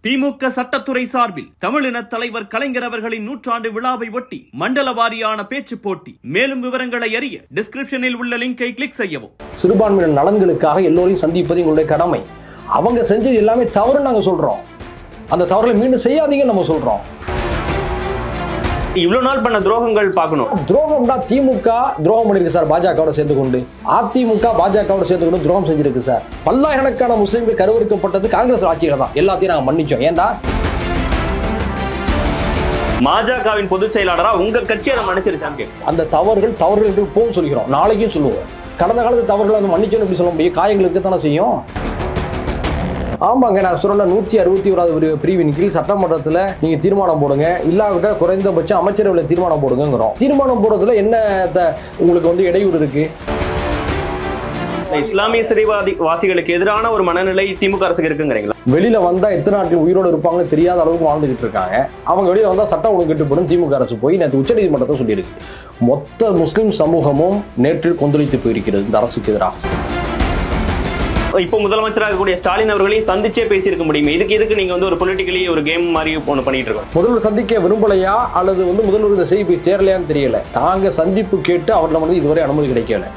திமுக சட்டத்துறை சார்பில் தமிழின தலைவர் கலைஞர் அவர்களின் நூற்றாண்டு விழாவை ஒட்டி மண்டல வாரியான பேச்சு போட்டி மேலும் விவரங்களை அறிய டிஸ்கிரிப்ஷனில் உள்ள லிங்கை கிளிக் செய்யவும் சிறுபான்மையினர் நலன்களுக்காக எல்லோரையும் சந்திப்பது எங்களுடைய கடமை அவங்க செஞ்சது எல்லாமே தவறுன்னு நாங்கள் சொல்கிறோம் அந்த தவறுகளை மீண்டும் செய்யாதீங்கன்னு நம்ம சொல்கிறோம் இவ்வளவு நாள் பண்ண துரோகங்கள் பார்க்கணும் துரோகம்டா திமுக துரோகம் பண்ணிருக்கு சார் பாஜகவோட சேர்ந்து கொண்டு அதிமுக பாஜகவோட சேர்ந்து கொண்டு துரோகம் செஞ்சிருக்கு சார் பல்லாயிரக்கணக்கான முஸ்லீம்கள் கருவறுக்கப்பட்டது காங்கிரஸ் ஆட்சியில தான் எல்லாத்தையும் நாங்கள் மன்னிச்சோம் ஏன்டா பாஜகவின் பொதுச் செயலாளரா உங்க கட்சி அதை மன்னிச்சிருச்சான்னு கேட்கும் அந்த தவறுகள் தவறுகள் என்று இப்பவும் சொல்கிறோம் நாளைக்கும் சொல்லுவோம் கடந்த காலத்து தவறுகளை வந்து மன்னிச்சோன்னு எப்படி சொல்ல முடியும் காயங்களுக்கு தானே செய்யும் ஆமாங்க நான் சொன்ன நூற்றி அறுபத்தி ஓராவது பிரிவின் கீழ் சட்டமன்றத்தில் நீங்கள் தீர்மானம் போடுங்க இல்லாவிட்ட குறைந்தபட்சம் அமைச்சரவையில் தீர்மானம் போடுங்கிறோம் தீர்மானம் போடுறதுல என்ன த- உங்களுக்கு வந்து இடையூறு இருக்கு இந்த இஸ்லாமிய சிறைவாதி வாசிகளுக்கு எதிரான ஒரு மனநிலை திமுக அரசுக்கு இருக்குங்கிறீங்களா வெளியில வந்தா எத்தனை நாட்கள் உயிரோடு இருப்பாங்கன்னு தெரியாத அளவுக்கு வாழ்ந்துகிட்டு இருக்காங்க அவங்க வெளியில வந்தா சட்டம் ஒழுங்கு கட்டுப்படும் திமுக அரசு போய் நேற்று உச்சநீதிமன்றத்தை சொல்லியிருக்கு மொத்த முஸ்லிம் சமூகமும் நேற்றில் கொந்தளித்து போயிருக்கிறது இந்த அரசுக்கு எதிராக இப்போ முதலமைச்சராக இருக்கக்கூடிய ஸ்டாலின் அவர்களையும் சந்திச்சே பேசியிருக்க முடியுமே இதுக்கு இதுக்கு நீங்க வந்து ஒரு பொலிட்டிக்கலி ஒரு கேம் மாதிரி ஒன்று பண்ணிட்டு இருக்கோம் முதல்வர் சந்திக்க விரும்பலையா அல்லது வந்து முதல்வர் இந்த செய்தி போய் சேரலையான்னு தெரியல நாங்க சந்திப்பு கேட்டு அவரிடம் வந்து இதுவரை அனுமதி கிடைக்கல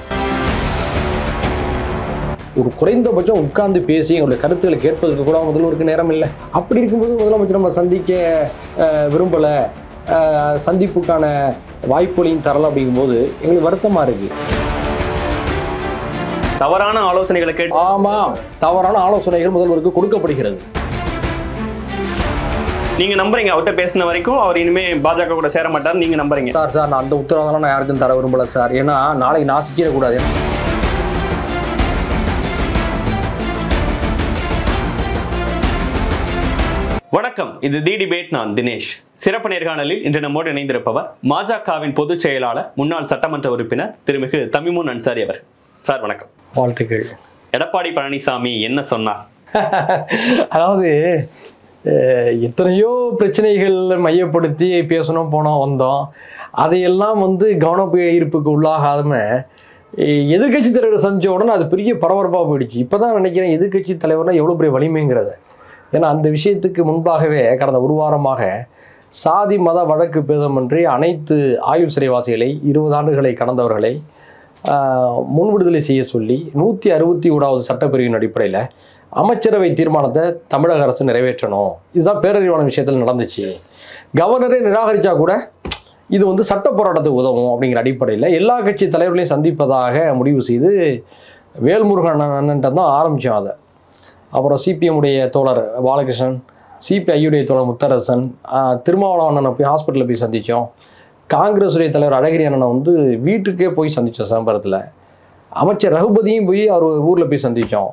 ஒரு குறைந்தபட்சம் உட்கார்ந்து பேசி எங்களுடைய கருத்துக்களை கேட்பதற்கு கூட முதல்வருக்கு நேரம் இல்லை அப்படி இருக்கும்போது முதலமைச்சர் நம்ம சந்திக்க அஹ், விரும்பல அஹ், சந்திப்புக்கான வாய்ப்புகளையும் தரல அப்படிங்கும்போது எங்களுக்கு வருத்தமா இருக்கு தவறான ஆலோசனைகளை கேட்டு ஆமா தவறான ஆலோசனைகள் முதல்வருக்கு கொடுக்கப்படுகிறது நீங்க நம்புறீங்க அவர்கிட்ட பேசின வரைக்கும் அவர் இனிமே பாஜக கூட சேர மாட்டார் நீங்க நம்புறீங்க சார் சார் நான் அந்த உத்தரவாதம் நான் யாருக்கும் தர விரும்பல சார் ஏன்னா நாளைக்கு நான் சிக்கிடக்கூடாது வணக்கம் இது தி டிபேட் நான் தினேஷ் சிறப்பு நேர்காணலில் இன்று நம்மோடு இணைந்திருப்பவர் பாஜகவின் பொதுச் செயலாளர் முன்னாள் சட்டமன்ற உறுப்பினர் திருமிகு தமிமுன் அன்சாரி அவர் சார் வணக்கம் வாழ்த்துக்கள் எடப்பாடி பழனிசாமி என்ன சொன்னார் அதாவது அஹ், எத்தனையோ பிரச்சனைகள் மையப்படுத்தி பேசணும் போனோம் வந்தோம் அதையெல்லாம் வந்து கவன ஈர்ப்புக்கு உள்ளாகாம எதிர்கட்சி தலைவர் சந்திச்ச உடனே அது பெரிய பரபரப்பாக போயிடுச்சு இப்போ தான் நினைக்கிறேன் எதிர்கட்சி தலைவர்னா எவ்வளோ பெரிய வலிமைங்கிறத ஏன்னா அந்த விஷயத்துக்கு முன்பாகவே கடந்த ஒரு வாரமாக சாதி மத வழக்கு பேதமின்றி அனைத்து ஆயுள் சிறைவாசிகளை இருபது ஆண்டுகளை கடந்தவர்களை ஆஹ், முன்விடுதலை செய்ய சொல்லி நூற்றி அறுபத்தி ஓராவது சட்டப்பிரிவின் அடிப்படையில் அமைச்சரவை தீர்மானத்தை தமிழக அரசு நிறைவேற்றணும் இதுதான் பேரறிவான விஷயத்தில் நடந்துச்சு கவர்னரே நிராகரிச்சா கூட இது வந்து சட்ட போராட்டத்துக்கு உதவும் அப்படிங்கிற அடிப்படையில் எல்லா கட்சி தலைவர்களையும் சந்திப்பதாக முடிவு செய்து வேல்முருகன் அண்ணன்ட்ட தான் ஆரம்பித்தோம் அதை அப்புறம் சிபிஎம் உடைய தோழர் பாலகிருஷ்ணன் சிபிஐயுடைய தோழர் முத்தரசன் ஆஹ், திருமாவளவன் அண்ணனை போய் ஹாஸ்பிட்டலில் போய் சந்தித்தோம் காங்கிரஸ் உடைய தலைவர் அழகிரி அண்ணனை வந்து வீட்டுக்கே போய் சந்தித்தோம் சிதம்பரத்தில் அமைச்சர் ரகுபதியும் போய் அவர் ஊரில் போய் சந்தித்தோம்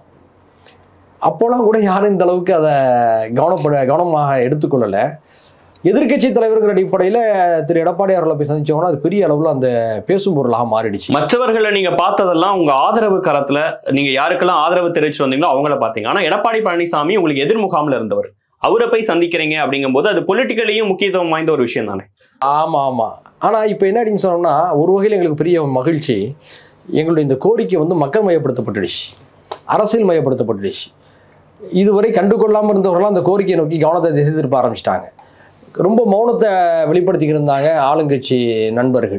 அப்போலாம் கூட யாரும் இந்த அளவுக்கு அதை கவனப்பட கவனமாக எடுத்துக்கொள்ளலை எதிர்க்கட்சி தலைவர்கள் அடிப்படையில் திரு எடப்பாடி அவர்களை போய் சந்திச்சோம்னா அது பெரிய அளவில் அந்த பேசும் பொருளாக மாறிடுச்சு மற்றவர்களை நீங்க பார்த்ததெல்லாம் உங்க ஆதரவு கரத்துல நீங்க யாருக்கெல்லாம் ஆதரவு தெரிவிச்சு வந்தீங்களோ அவங்கள பார்த்தீங்க ஆனா எடப்பாடி பழனிசாமி உங்களுக்கு எதிர்முகாமில் இருந்தவர் அவரை போய் சந்திக்கிறீங்க அப்படிங்கும்போது அது பொலிட்டிக்கலியும் முக்கியத்துவம் வாய்ந்த ஒரு விஷயம் தானே ஆமாம் ஆமாம் ஆனால் இப்போ என்ன அப்படின்னு சொன்னோம்னா ஒரு வகையில் எங்களுக்கு பெரிய மகிழ்ச்சி எங்களுடைய இந்த கோரிக்கை வந்து மக்கள் மயப்படுத்தப்பட்டுடுச்சு அரசியல் மயப்படுத்தப்பட்டுடுச்சு இதுவரை கண்டுகொள்ளாமல் இருந்தவர்களாம் அந்த கோரிக்கையை நோக்கி கவனத்தை திசை திருப்ப ஆரம்பிச்சிட்டாங்க ரொம்ப மௌனத்தை வெளிப்படுத்திக்கிட்டு இருந்தாங்க ஆளுங்கட்சி நண்பர்கள்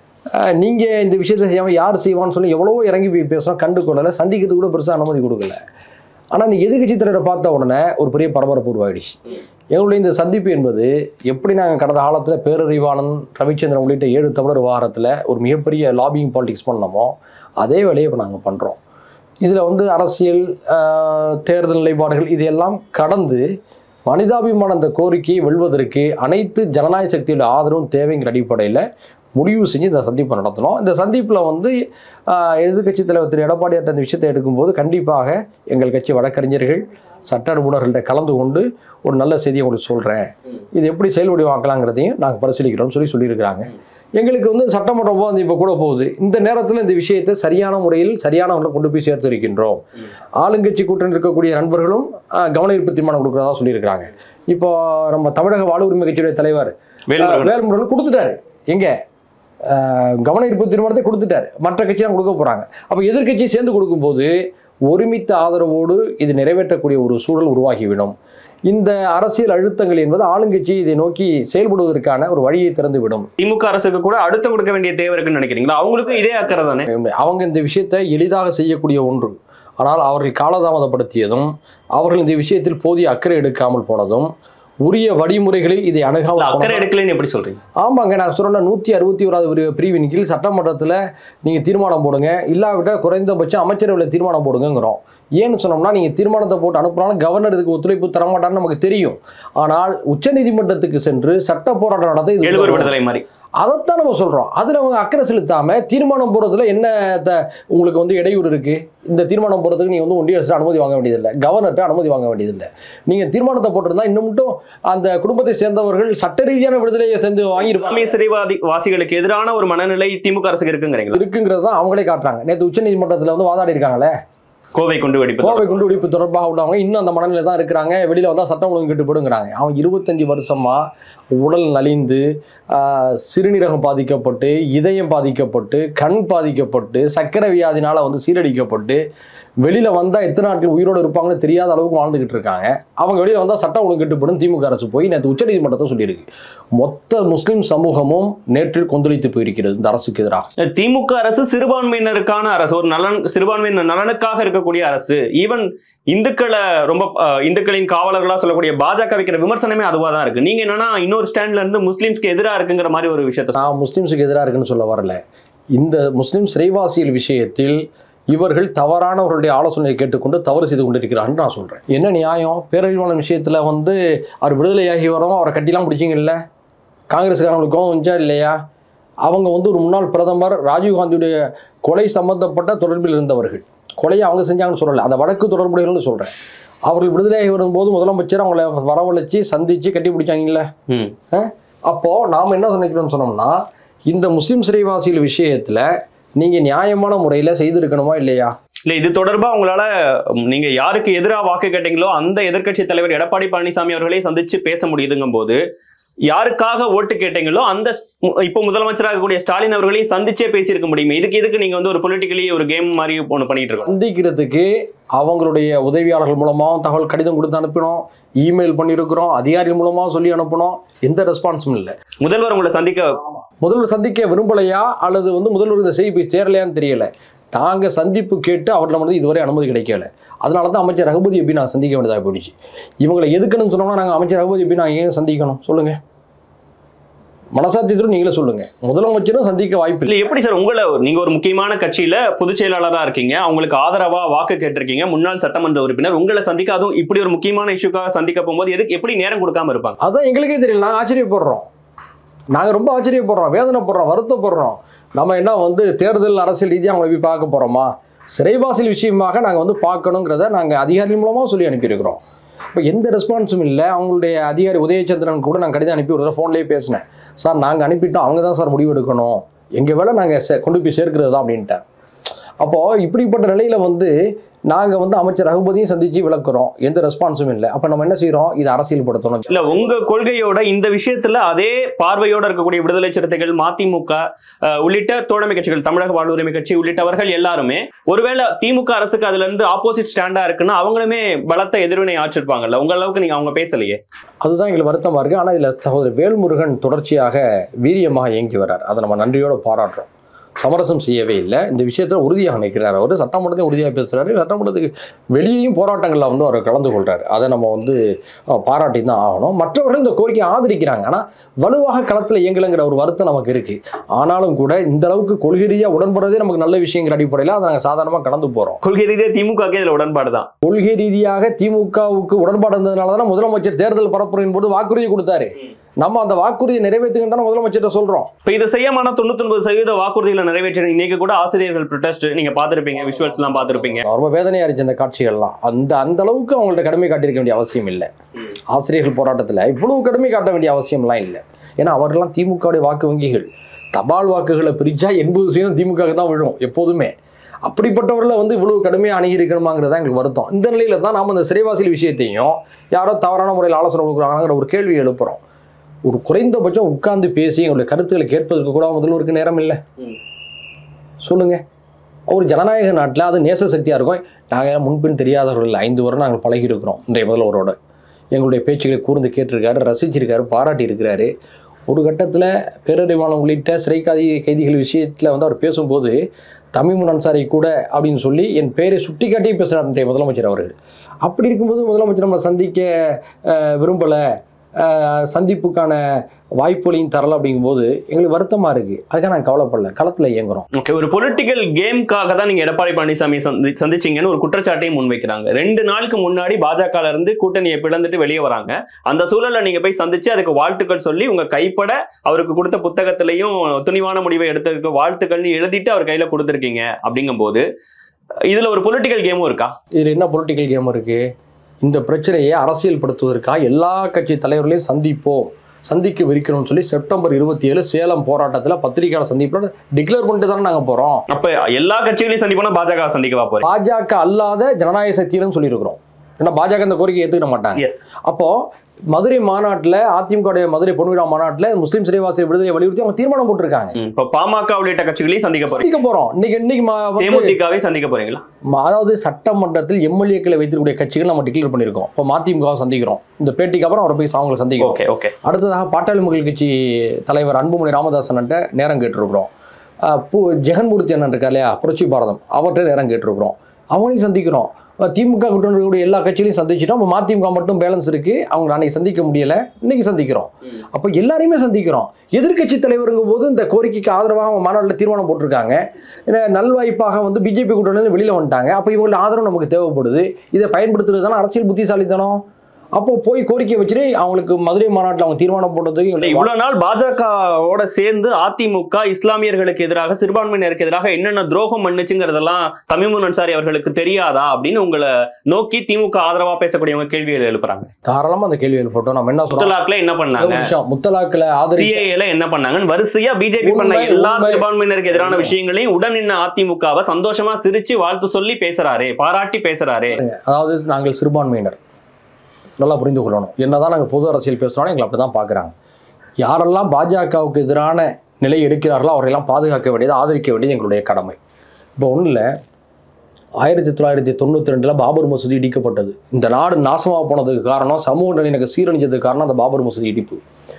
நீங்கள் இந்த விஷயத்தை செய்யாமல் யார் செய்வான்னு சொல்லி எவ்வளவோ இறங்கி போய் பேசுகிறோம் கண்டு கொள்ளலை சந்திக்கிறதுக்கு கூட பெருசாக அனுமதி கொடுக்கல ஆனால் இந்த எதிர்க்கட்சி தலைவரை பார்த்த உடனே ஒரு பெரிய பரபரப்பு உருவாயிடுச்சு எங்களுடைய இந்த சந்திப்பு என்பது எப்படி நாங்கள் கடந்த காலத்தில் பேரறிவாளன் ரவிச்சந்திரன் உள்ளிட்ட ஏழு தமிழர் விவகாரத்தில் ஒரு மிகப்பெரிய லாபிங் பாலிடிக்ஸ் பண்ணோமோ அதே வேலையை இப்போ நாங்கள் பண்ணுறோம் இதில் வந்து அரசியல் ஆஹ், தேர்தல் நிலைப்பாடுகள் இதையெல்லாம் கடந்து மனிதாபிமான அந்த கோரிக்கையை வெல்வதற்கு அனைத்து ஜனநாயக சக்தியோட ஆதரவும் தேவைங்கிற அடிப்படையில் முடிவு செஞ்சு இந்த சந்திப்பை நடத்தினோம் இந்த சந்திப்பில் வந்து ஆஹ், எதிர்க்கட்சி தலைவர் திரு எடப்பாடியார் அந்த விஷயத்தை எடுக்கும்போது கண்டிப்பாக எங்கள் கட்சி வழக்கறிஞர்கள் சட்ட நிபுணர்கள்ட்ட கலந்து கொண்டு ஒரு நல்ல செய்தியை உங்களுக்கு சொல்கிறேன் இது எப்படி செயல்வடிவாக்கலாங்கிறதையும் நாங்கள் பரிசீலிக்கிறோம்னு சொல்லி சொல்லியிருக்கிறாங்க எங்களுக்கு வந்து சட்டமன்றம் வந்து இப்போ கூட போகுது இந்த நேரத்தில் இந்த விஷயத்தை சரியான முறையில் சரியானவங்களை கொண்டு போய் சேர்த்து இருக்கின்றோம் ஆளுங்கட்சி கூட்டணி இருக்கக்கூடிய நண்பர்களும் ஆஹ், கவன ஈர்ப்பு தீர்மானம் கொடுக்குறதா சொல்லியிருக்கிறாங்க இப்போ நம்ம தமிழக வாழ் உரிமை கட்சியுடைய தலைவர் வேல்முருகன். வேல்முருகன் கொடுத்துட்டாரு எங்க ஆஹ், கவன ஈர்ப்பு தீர்மானத்தை கொடுத்துட்டாரு மற்ற கட்சி தான் கொடுக்க போறாங்க அப்போ எதிர்க்கட்சி சேர்ந்து கொடுக்கும்போது ஒருமித்த ஆதரவோடு இது நிறைவேற்றக்கூடிய ஒரு சூழல் உருவாகிவிடும் இந்த அரசியல் அழுத்தங்கள் என்பது ஆளுங்கட்சி இதை நோக்கி செயல்படுவதற்கான ஒரு வழியை திறந்து விடும் திமுக அரசுக்கு கூட அழுத்தம் கொடுக்க வேண்டிய தேவை இருக்குன்னு நினைக்கிறீங்களா அவங்களுக்கும் இதே அக்கறை தானே அவங்க இந்த விஷயத்தை எளிதாக செய்யக்கூடிய ஒன்று ஆனால் அவர்கள் காலதாமதப்படுத்தியதும் அவர்கள் இந்த விஷயத்தில் போதிய அக்கறை எடுக்காமல் போனதும் உரிய வழிமுறைகளில் இதை அணுகாமல் அக்கறை போனதும் எடுக்கலைன்னு எப்படி சொல்றீங்க ஆமாங்க நான் சொன்ன நூற்றி அறுபத்தி ஓராவது பிரிவின் கீழ் சட்டமன்றத்தில் நீங்கள் தீர்மானம் போடுங்க இல்லாவிட்டால் குறைந்தபட்சம் அமைச்சரவையில் தீர்மானம் போடுங்கிறோம் ஏன்னு சொன்னோம்னா நீங்கள் தீர்மானத்தை போட்டு அனுப்புனாலும் கவர்னர் இதுக்கு ஒத்துழைப்பு தரமாட்டான்னு நமக்கு தெரியும் ஆனால் உச்சநீதிமன்றத்துக்கு சென்று சட்ட போராட்டம் நடத்த இது எழுவர் உதவும். விடுதலை மாதிரி அதைத்தான் நம்ம சொல்றோம் அதுல அவங்க அக்கறை செலுத்தாம தீர்மானம் போடுறதுல என்ன த- உங்களுக்கு வந்து இடையூறு இருக்கு இந்த தீர்மானம் போடுறதுக்கு நீங்க வந்து ஒன்றிய அரசு அனுமதி வாங்க வேண்டியதில்லை கவர்னர்கிட்ட அனுமதி வாங்க வேண்டியதில்லை நீங்க தீர்மானத்தை போட்டிருந்தா இன்னும் மட்டும் அந்த குடும்பத்தை சேர்ந்தவர்கள் சட்ட ரீதியான விடுதலையை சேர்ந்து வாங்கியிருப்பாங்க இஸ்லாமிய சிறைவாதி வாசிகளுக்கு எதிரான ஒரு மனநிலை திமுக அரசுக்கு இருக்குங்கிறீங்களா இருக்குங்கிறது தான் அவங்களே காட்டுறாங்க நேற்று உச்சநீதிமன்றத்தில் வந்து வாதாடி இருக்காங்களே கோவை கொண்டு வெடிப்பு கோவை குண்டு வெடிப்பு தொடர்பாக உள்ளவங்க இன்னும் அந்த மனநிலை தான் இருக்கிறாங்க வெளியில வந்தால் சட்டம் ஒழுங்கு கெட்டுப்படுங்கிறாங்க அவன் இருபத்தஞ்சு வருஷமா உடல் நலிந்து ஆஹ், சிறுநீரகம் பாதிக்கப்பட்டு இதயம் பாதிக்கப்பட்டு கண் பாதிக்கப்பட்டு சர்க்கரை வியாதினால வந்து சீரடிக்கப்பட்டு வெளியில வந்தா எத்தனை நாட்கள் உயிரோடு இருப்பாங்கன்னு தெரியாத அளவுக்கு வாழ்ந்துகிட்டு இருக்காங்க அவங்க வெளியில வந்தா சட்டம் ஒழுங்கு கெட்டுப்படும் திமுக அரசு போய் நேற்று உச்சநீதிமன்றத்தை சொல்லியிருக்கு மொத்த முஸ்லிம் சமூகமும் நேற்றில் கொந்தளித்து போயிருக்கிறது இந்த அரசுக்கு எதிராக திமுக அரசு சிறுபான்மையினருக்கான அரசு ஒரு நலன் சிறுபான்மையினர் நலனுக்காக இருக்கக்கூடிய அரசு ஈவன் இந்துக்களை ரொம்ப அஹ், இந்துக்களின் காவலர்களா சொல்லக்கூடிய பாஜக வைக்கிற விமர்சனமே அதுவா தான் இருக்கு நீங்க என்னன்னா இன்னொரு ஸ்டாண்ட்ல இருந்து முஸ்லிம்ஸ்க்கு எதிரா இருக்குங்கிற மாதிரி ஒரு விஷயத்த நான் முஸ்லிம்ஸுக்கு எதிராக இருக்குன்னு சொல்ல வரல இந்த முஸ்லிம் சிறைவாசிகள் விஷயத்தில் இவர்கள் தவறானவர்களுடைய ஆலோசனையை கேட்டுக்கொண்டு தவறு செய்து கொண்டிருக்கிறான்னு நான் சொல்கிறேன் என்ன நியாயம் பேரறிவாளன் விஷயத்தில் வந்து அவர் விடுதலையாகி வரோம் அவரை கட்டிலாம் பிடிச்சிங்கல்ல காங்கிரஸ்காரங்களுக்கும் வந்துச்சா இல்லையா அவங்க வந்து ஒரு முன்னாள் பிரதமர் ராஜீவ்காந்தியுடைய கொலை சம்பந்தப்பட்ட தொடர்பில் இருந்தவர்கள் கொலையை அவங்க செஞ்சாங்கன்னு சொல்லலை அந்த வழக்கு தொடர்புடையவர்கள்னு சொல்கிறேன் அவர்கள் விடுதலையாகி வரும்போது முதலமைச்சர் அவங்கள வரவழைச்சு சந்திச்சு கட்டி பிடிச்சாங்கல்ல ம். அப்போ நாம் என்ன நினைக்கிறோம்னு சொன்னோம்னா இந்த முஸ்லிம் சிறைவாசிகள் விஷயத்துல நீங்க நியாயமான முறையில செய்திருக்கணுமா இல்லையா இல்ல இது தொடர்பா உங்களால உம், நீங்க யாருக்கு எதிரா வாக்கு கேட்டீங்களோ அந்த எதிர்க்கட்சி தலைவர் எடப்பாடி பழனிசாமி அவர்களே சந்திச்சு பேச முடியுதுங்கும் போது யாருக்காக ஓட்டு கேட்டீங்களோ அந்த ஸ்- மு- இப்போ முதலமைச்சராக இருக்கக்கூடிய ஸ்டாலின் அவர்களையும் சந்திச்சே பேசியிருக்க முடியுமே இதுக்கு எதுக்கு நீங்க வந்து ஒரு பொலிட்டிக்கலி ஒரு கேம் மாதிரி ஒன்று பண்ணிட்டு இருக்கோம் சந்திக்கிறதுக்கு அவங்களுடைய உதவியாளர்கள் மூலமாகவும் தகவல் கடிதம் கொடுத்து அனுப்பினோம் இமெயில் பண்ணியிருக்கிறோம் அதிகாரிகள் மூலமாக சொல்லி அனுப்பினோம் எந்த ரெஸ்பான்ஸும் இல்லை முதல்வர் உங்களை சந்திக்க முதல்வர் சந்திக்க விரும்பலையா அல்லது வந்து முதல்வர் இந்த செய்தி போய் சேரலையான்னு தெரியல நாங்கள் சந்திப்பு கேட்டு அவர்களிடம் வந்து இதுவரை அனுமதி கிடைக்கல அதனால தான் அமைச்சர் ரகுபதி எப்படி நான் சந்திக்க வேண்டியதாக போயிடுச்சு இவங்களை எதுக்குன்னு சொன்னோம்னா நாங்கள் அமைச்சர் ரகுபதி எப்படி நான் ஏன் சந்திக்கணும் சொல்லுங்க மனசாட்சியத்தோடு நீங்களே சொல்லுங்க முதலமைச்சரும் சந்திக்க வாய்ப்பு இல்லை இல்ல எப்படி சார் உங்களை நீங்க ஒரு முக்கியமான கட்சியில பொதுச் செயலாளரா இருக்கீங்க அவங்களுக்கு ஆதரவா வாக்கு கேட்டிருக்கீங்க முன்னாள் சட்டமன்ற உறுப்பினர் உங்களை சந்திக்க அதுவும் இப்படி ஒரு முக்கியமான இஷ்யூக்காக சந்திக்க போகும்போது எதுக்கு எப்படி நேரம் கொடுக்காம இருப்பாங்க அதான் எங்களுக்கே தெரியல நாங்கள் ஆச்சரியப்படுறோம் நாங்கள் ரொம்ப ஆச்சரியப்படுறோம் வேதனைப்படுறோம் வருத்தப்படுறோம் நம்ம என்ன வந்து தேர்தல் அரசியல் ரீதியாக அவங்களை போய் பார்க்க போகிறோமா சிறைவாசல் விஷயமாக நாங்கள் வந்து பார்க்கணுங்கிறத நாங்கள் அதிகாரி மூலமாக சொல்லி அனுப்பியிருக்கிறோம் இப்போ எந்த ரெஸ்பான்ஸும் இல்லை அவங்களுடைய அதிகாரி உதயச்சந்திரன் கூட நான் கடிதம் அனுப்பி ஒரு தடவை ஃபோன்லேயே பேசினேன் சார் நாங்கள் அனுப்பிட்டோம் அவங்க தான் சார் முடிவு எடுக்கணும் எங்கள் வேலை நாங்கள் கொண்டு போய் சேர்க்கிறது தான் அப்படின்ட்டேன் அப்போது இப்படிப்பட்ட நிலையில் வந்து நாங்கள் வந்து அமைச்சர் ரகுபதியும் சந்தித்து விளக்குறோம் எந்த ரெஸ்பான்ஸும் இல்லை அப்போ நம்ம என்ன செய்கிறோம் இதை அரசியல்படுத்தணும் இல்ல உங்க கொள்கையோட இந்த விஷயத்துல அதே பார்வையோட இருக்கக்கூடிய விடுதலை சிறுத்தைகள் மதிமுக அஹ், உள்ளிட்ட தோழமை கட்சிகள் தமிழக வாழ்வுரிமை கட்சி உள்ளிட்டவர்கள் எல்லாருமே ஒருவேளை திமுக அரசுக்கு அதுல இருந்து ஆப்போசிட் ஸ்டாண்டா இருக்குன்னா அவங்களுமே பலத்த எதிர்வினை ஆற்றிருப்பாங்கல்ல உங்க அளவுக்கு நீங்க அவங்க பேசலையே அதுதான் எங்களுக்கு வருத்தமாக இருக்குது ஆனால் இதில் சகோதரர் வேல்முருகன் தொடர்ச்சியாக வீரியமாக இயங்கி வர்றார் அதை நம்ம நன்றியோடு பாராட்டுறோம் சமரசம் செய்யவே இல்லை இந்த விஷயத்தில் உறுதியாக நிற்கிறார் அவர் சட்டமன்றத்தையும் உறுதியாக பேசுகிறாரு சட்டமன்றத்துக்கு வெளியேயும் போராட்டங்களில் வந்து அவர் கலந்து கொள்கிறார் அதை நம்ம வந்து அஹ், பாராட்டி தான் ஆகணும் மற்றவர்கள் இந்த கோரிக்கையை ஆதரிக்கிறாங்க ஆனால் வலுவாக களத்தில் இயங்கலைங்கிற ஒரு வருத்தம் நமக்கு இருக்குது ஆனாலும் கூட இந்த அளவுக்கு கொள்கை ரீதியாக உடன்படுறதே நமக்கு நல்ல விஷயங்கிற அடிப்படையில் அதை நாங்கள் சாதாரணமாக கடந்து போகிறோம் கொள்கை ரீதியா திமுக இதுல உடன்பாடு தான் கொள்கை ரீதியாக திமுகவுக்கு உடன்பாடு இருந்ததுனால தான் முதலமைச்சர் தேர்தல் பரப்புரையின் போது வாக்குறுதி கொடுத்தாரு நம்ம அந்த வாக்குறுதியை நிறைவேற்றுங்க தானே முதலமைச்சர்கிட்ட சொல்றோம் இப்ப இது செய்யமான தொண்ணூத்தி ஒன்பது சதவீத வாக்குறுதிகளை நிறைவேற்றி இன்னைக்கு கூட ஆசிரியர்கள் ப்ரொடெஸ்ட் நீங்க பாத்திருப்பீங்க விஷுவல்ஸ் எல்லாம் பாத்திருப்பீங்க ரொம்ப வேதனையா இருந்துச்சு அந்த காட்சிகள்லாம் அந்த அந்த அளவுக்கு அவங்கள்ட்ட கடுமை காட்டியிருக்க வேண்டிய அவசியம் இல்லை ஆசிரியர்கள் போராட்டத்தில் இவ்வளவு கடுமை காட்ட வேண்டிய அவசியம்லாம் இல்லை ஏன்னா அவர்கள்லாம் திமுகவுடைய வாக்கு வங்கிகள் தபால் வாக்குகளை பிரிச்சா எண்பது சதவீதம் திமுக தான் விழும் எப்போதுமே அப்படிப்பட்டவர்களை வந்து இவ்வளவு கடுமையாக அணுகியிருக்கணுமாங்கிறது தான் எங்களுக்கு வருத்தம் இந்த நிலையில தான் நாம இந்த சிறைவாசிகள் விஷயத்தையும் யாரோ தவறான முறையில் ஆலோசனை கொடுக்குறாங்கிற ஒரு கேள்வி எழுப்புறோம் ஒரு குறைந்தபட்சம் உட்கார்ந்து பேசி எங்களுடைய கருத்துக்களை கேட்பதற்கு கூட முதல்வருக்கு நேரம் இல்லை ம். சொல்லுங்க ஒரு ஜனநாயக நாட்டில் அது நேச சக்தியாக இருக்கும் நாங்கள் முன்பின் தெரியாதவர்கள் இல்லை ஐந்து வருடம் நாங்கள் பழகி இருக்கிறோம் இன்றைய முதல்வரோட எங்களுடைய பேச்சுகளை கூர்ந்து கேட்டிருக்காரு ரசிச்சிருக்காரு பாராட்டி இருக்கிறாரு ஒரு கட்டத்தில் பேரறிவாளன் உள்ளிட்ட சிறை கைதி கைதிகள் விஷயத்தில் வந்து அவர் பேசும்போது தமிமுன் அன்சாரி கூட அப்படின்னு சொல்லி என் பேரை சுட்டிக்காட்டி பேசுகிறார் இன்றைய முதலமைச்சர் அவர்கள் அப்படி இருக்கும்போது முதலமைச்சர் நம்ம சந்திக்க விரும்பலை சந்திப்புக்கான வாய்ப்புகளையும் தரல அப்படிங்கும்போது எங்களுக்கு வருத்தமாக இருக்குது அதுக்காக நாங்கள் கவலைப்படல களத்தில் இயங்குறோம் ஓகே ஒரு பொலிட்டிக்கல் கேம்காக தான் நீங்க எடப்பாடி பழனிசாமி சந்தி சந்திச்சீங்கன்னு ஒரு குற்றச்சாட்டையும் முன்வைக்கிறாங்க ரெண்டு நாளுக்கு முன்னாடி பாஜக ல இருந்து கூட்டணியை பிளந்துட்டு வெளியே வராங்க அந்த சூழல்ல நீங்க போய் சந்திச்சு அதுக்கு வாழ்த்துக்கள் சொல்லி உங்க கைப்பட அவருக்கு கொடுத்த புத்தகத்திலையும் துணிவான முடிவை எடுத்ததுக்கு வாழ்த்துக்கள்னு எழுதிட்டு அவர் கையில கொடுத்துருக்கீங்க அப்படிங்கும்போது இதுல ஒரு பொலிட்டிக்கல் கேமும் இருக்கா இதில் என்ன பொலிட்டிக்கல் கேம் இருக்குது இந்த பிரச்சனையை அரசியல்படுத்துவதற்காக எல்லா கட்சி தலைவர்களையும் சந்திப்போம் சந்திக்க விரிக்கணும்னு சொல்லி செப்டம்பர் இருபத்தி ஏழு சேலம் போராட்டத்தில் பத்திரிகையாளர் சந்திப்பில் டிக்ளேர் பண்ணிட்டு தானே நாங்கள் போகிறோம் அப்ப எல்லா கட்சிகளையும் சந்திப்போனா பாஜக சந்திக்கவா போறேன் பாஜக அல்லாத ஜனநாயக சக்தியிலும் சொல்லியிருக்கிறோம் ஏன்னா பாஜக இந்த கோரிக்கை ஏற்றுக்க மாட்டாங்க எஸ் அப்போ மதுரை மாநாட்டில் அதிமுக மதுரை பொன்விழா மாநாட்டில் முஸ்லீம் சிறைவாசி விடுதலை வலியுறுத்தி அவங்க தீர்மானம் போட்டிருக்காங்க இப்ப பாமக உள்ளிட்ட கட்சிகளையும் சந்திக்க போறீங்க சந்திக்க போறோம் இன்னைக்கு இன்னைக்கு ம- வந்து தேமுதிகவை சந்திக்க போறீங்களா ம- அதாவது சட்டமன்றத்தில் எம்எல்ஏக்களை வைத்திருக்கக்கூடிய கட்சிகள் நம்ம டிக்ளேர் பண்ணியிருக்கோம் இப்போ மதிமுகவை சந்திக்கிறோம் இந்த பேட்டிக்கு அப்புறம் அவரை போய் அவங்களை சந்திக்கிறோம் ஓகே ஓகே அடுத்ததாக பாட்டாளி மக்கள் கட்சி தலைவர் அன்புமணி ராமதாசன்கிட்ட நேரம் கேட்டிருக்கிறோம் அஹ் பூ ஜெகன்மூர்த்தி அண்ணன் இருக்கா இல்லையா புரட்சி பாரதம் அவர்கிட்ட நேரம் கேட்டிருக்கிறோம் அவங்களையும் சந்திக்கிறோம் அஹ் திமுக கூட்டணி இருக்கக்கூடிய எல்லா கட்சிகளையும் சந்திச்சிட்டோம் இப்போ மதிமுக மட்டும் பேலன்ஸ் இருக்கு அவங்க அன்னைக்கு சந்திக்க முடியல இன்னைக்கு சந்திக்கிறோம் அப்போ எல்லாரையுமே சந்திக்கிறோம் எதிர்க்கட்சி தலைவருங்கும் போது இந்த கோரிக்கைக்கு ஆதரவாக அவங்க மாநாட்டில் தீர்மானம் போட்டிருக்காங்க ஏன்னா நல்வாய்ப்பாக வந்து பிஜேபி கூட்டணி வெளியில் வந்துட்டாங்க அப்போ இவங்களோட ஆதரவு நமக்கு தேவைப்படுது இதை பயன்படுத்துறது தானே அரசியல் புத்திசாலித்தனம் அப்போ போய் கோரிக்கை வச்சுட்டு அவங்களுக்கு மதுரை மாநாட்டில் அவங்க தீர்மானம் போட்டதுக்கு இல்ல, இவ்வளவு நாள் பாஜகவோட சேர்ந்து அதிமுக இஸ்லாமியர்களுக்கு எதிராக சிறுபான்மையினருக்கு எதிராக என்னென்ன துரோகம் பண்ணுச்சுங்கிறதெல்லாம் தமிமுன் அன்சாரி அவர்களுக்கு தெரியாதா அப்படின்னு உங்களை நோக்கி திமுக ஆதரவா பேசக்கூடியவங்க கேள்விகள் எழுப்புறாங்க தாராளமா அந்த கேள்வி எழுப்பட்டோம் நம்ம என்ன சொல்றோம் முத்தலாக்ல என்ன ஒரு பண்ணாங்க நிமிஷம் முத்தலாக்கில் ஆதரி சிஏல என்ன பண்ணாங்கன்னு வரிசையா பிஜேபி பண்ண உண்மை, எல்லா உண்மை. சிறுபான்மையினருக்கு எதிரான விஷயங்களையும் உடன் நின்ன அதிமுகவை சந்தோஷமா சிரிச்சு வாழ்த்து சொல்லி பேசுறாரே பாராட்டி பேசுறாரே அதாவது நாங்கள் சிறுபான்மையினர் நல்லா புரிந்து கொள்ளணும் என்னதான் நாங்கள் பொது அரசியல் பேசுகிறோம் எங்களை அப்படி தான் பார்க்குறாங்க யாரெல்லாம் பாஜகவுக்கு எதிரான நிலை எடுக்கிறார்களோ அவரையெல்லாம் பாதுகாக்க வேண்டியது ஆதரிக்க வேண்டியது எங்களுடைய கடமை இப்போ ஒன்றும் இல்லை ஆயிரத்தி தொள்ளாயிரத்தி தொண்ணூற்றி ரெண்டில் பாபர் மசூதி இடிக்கப்பட்டது இந்த நாடு நாசமாக போனதுக்கு காரணம் சமூக நிலையினக்கு சீரழிஞ்சதுக்கு காரணம் அந்த பாபர் மசூதி இடிப்பு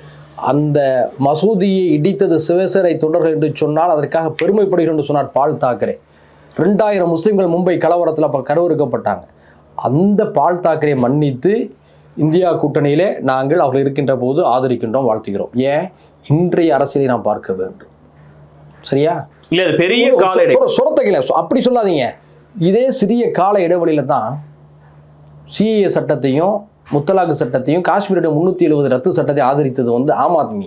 அந்த மசூதியை இடித்தது சிவசேனை தொண்டர்கள் என்று சொன்னால் அதற்காக பெருமைப்படுகிறோம் என்று சொன்னார் பால் தாக்கரே ரெண்டாயிரம் முஸ்லிம்கள் மும்பை கலவரத்தில் அப்போ கருவறுக்கப்பட்டாங்க அந்த பால் தாக்கரே மன்னித்து இந்தியா கூட்டணியிலே நாங்கள் அவர்கள் இருக்கின்ற போது ஆதரிக்கின்றோம் வாழ்த்துகிறோம் ஏன் இன்றைய அரசியலை நாம் பார்க்க வேண்டும் சரியா இல்ல அது பெரிய கால இடை சொர- சொரத்தை கேளு. சொ- அப்படி சொல்லாதீங்க இதே சிறிய கால இடைவெளியில தான் சிஏஏ சட்டத்தையும் முத்தலாக்கு சட்டத்தையும் காஷ்மீருடைய முன்னூத்தி எழுபது ரத்து சட்டத்தை ஆதரித்தது வந்து ஆம் ஆத்மி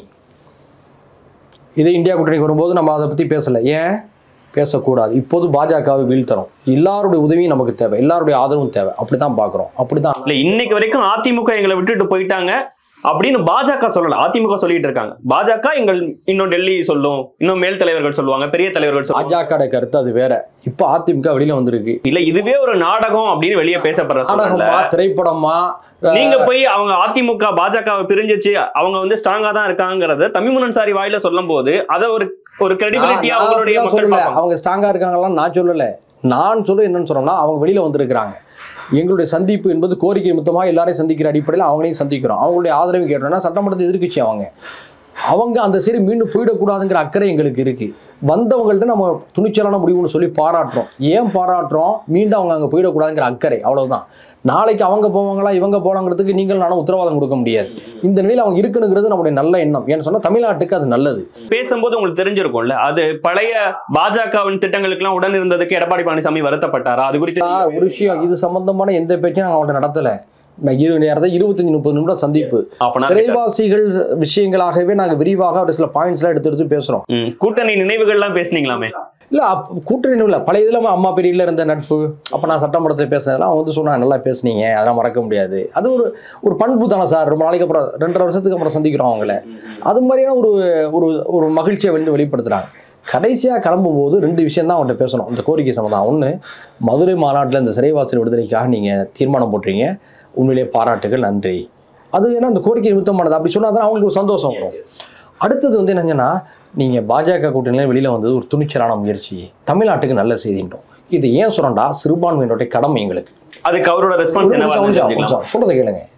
இதே இந்தியா கூட்டணிக்கு வரும்போது நம்ம அதை பத்தி பேசல ஏன் பேசக்கூடாது இப்போது பாஜகவை வீழ்த்தணும் எல்லாருடைய உதவியும் நமக்கு தேவை எல்லாருடைய ஆதரவும் தேவை அப்படித்தான் பார்க்குறோம் அப்படிதான் இல்ல இன்னைக்கு வரைக்கும் அதிமுக எங்களை விட்டுட்டு போயிட்டாங்க அப்படின்னு பாஜக சொல்லல அதிமுக சொல்லிட்டு இருக்காங்க பாஜக எங்கள் இன்னும் டெல்லி சொல்லும் இன்னும் மேல் தலைவர்கள் சொல்லுவாங்க பெரிய தலைவர்கள் சொல்லுவாங்க பாஜக கருத்து அது வேற இப்போ அதிமுக வெளியில வந்திருக்கு இல்ல இதுவே ஒரு நாடகம் அப்படின்னு வெளியே பேசப்படுற சூழல்ல நாடகமா திரைப்படமா நீங்க போய் அவங்க அதிமுக பாஜகவை பிரிஞ்சிச்சு அவங்க வந்து ஸ்ட்ராங்கா தான் இருக்காங்கிறத தமிமுன் சாரி வாயில சொல்லும் போது அத ஒரு ஒரு கிரெடிபிலிட்டியா நான் அவங்களுடைய அப்படிலாம் மக்கள் சொல்லல பார்ப்பாங்க. அவங்க ஸ்ட்ராங்கா இருக்காங்கலாம் நான் சொல்லல நான் சொல்ல என்னன்னு சொன்னோம்னா அவங்க வெளியில வந்திருக்கிறாங்க எங்களுடைய சந்திப்பு என்பது கோரிக்கை நிமித்தமாக எல்லாரையும் சந்திக்கிற அடிப்படையில் அவங்களையும் சந்திக்கிறோம் அவங்களுடைய ஆதரவு கேட்டோம்னா சட்டமன்றத்தை எதிர்க்கட்சி அவங்க அவங்க அந்த சரி மீண்டும் போயிடக்கூடாதுங்கிற அக்கறை எங்களுக்கு இருக்கு வந்தவங்கள்ட்ட நம்ம துணிச்சலான முடிவுன்னு சொல்லி பாராட்டுறோம் ஏன் பாராட்டுறோம் மீண்டும் அவங்க அங்கே போயிடக்கூடாதுங்கிற அக்கறை அவ்வளவுதான் நாளைக்கு அவங்க போவாங்களா இவங்க போலாங்கிறதுக்கு நீங்கள் நானும் உத்தரவாதம் கொடுக்க முடியாது இந்த நிலையில் அவங்க இருக்கணுங்கிறது நம்முடைய நல்ல எண்ணம் ஏன்னு சொன்னால் தமிழ்நாட்டுக்கு அது நல்லது பேசும்போது உங்களுக்கு தெரிஞ்சிருக்கும்ல அது பழைய பாஜகவின் திட்டங்களுக்கு எல்லாம் உடன் இருந்ததுக்கு எடப்பாடி பழனிசாமி வருத்தப்பட்டாரா அது குறித்து ஆ, ஒரு விஷயம் இது சம்பந்தமான எந்த பேச்சையும் நாங்கள் அவங்கள்ட்ட நடத்தல நான் இரு நேரத்தை இருபத்தஞ்சு முப்பது நிமிடம் சந்திப்பு half an hour கிட்ட. சிறைவாசிகள் விஷயங்களாகவே நாங்கள் விரிவாக ஒரு சில பாயிண்ட்ஸ்லாம் எடுத்து எடுத்து பேசுறோம் ம், கூட்டணி நினைவுகள்லாம் பேசுனீங்களாமே இல்ல அப் கூட்டணி இல்லை பழைய இதில் அம்மா பெரியல இருந்த நட்பு அப்போ நான் சட்டமன்றத்தில் பேசினதெல்லாம் அவங்க வந்து சொன்னாங்க நல்லா பேசுனீங்க அதெல்லாம் மறக்க முடியாது அது ஒரு ஒரு பண்பு தானே சார் ரொம்ப நாளைக்கு அப்புறம் ரெண்டரை வருஷத்துக்கு அப்புறம் சந்திக்கிறோம் அவங்கள அது மாதிரியான ஒரு ஒரு ஒரு மகிழ்ச்சியை வெளி வெளிப்படுத்துறாங்க கடைசியாக கிளம்பும்போது ரெண்டு விஷயம் தான் அவங்கள்ட்ட பேசணும் இந்த கோரிக்கை சம்மந்தம் ஒன்று மதுரை மாநாட்டில் இந்த சிறைவாசல் விடுதலைக்காக நீங்கள் தீர்மானம் போட்டீங்க உண்மையிலேயே பாராட்டுகள் நன்றி அது ஏன்னா அந்த கோரிக்கை நிமித்தமானது அப்படி சொன்னால் தான் அவங்களுக்கு ஒரு சந்தோஷம் வரும் அடுத்தது வந்து என்னங்கன்னா நீங்கள் பாஜக கூட்டணியில் வெளியில் வந்தது ஒரு துணிச்சலான முயற்சி தமிழ்நாட்டுக்கு நல்ல செய்தின்றோம் இது ஏன் சொல்கிறேன்டா சிறுபான்மையினுடைய கடமை எங்களுக்கு அதுக்கு அவரோட ரெஸ்பான்ஸ் ஒரு என்னவா நிமிஷம், ஒரு இருந்துச்சு நிமிஷம், ஒரு தெரிஞ்சுக்கலாம். நிமிஷம். சொல்றதை கேளுங்க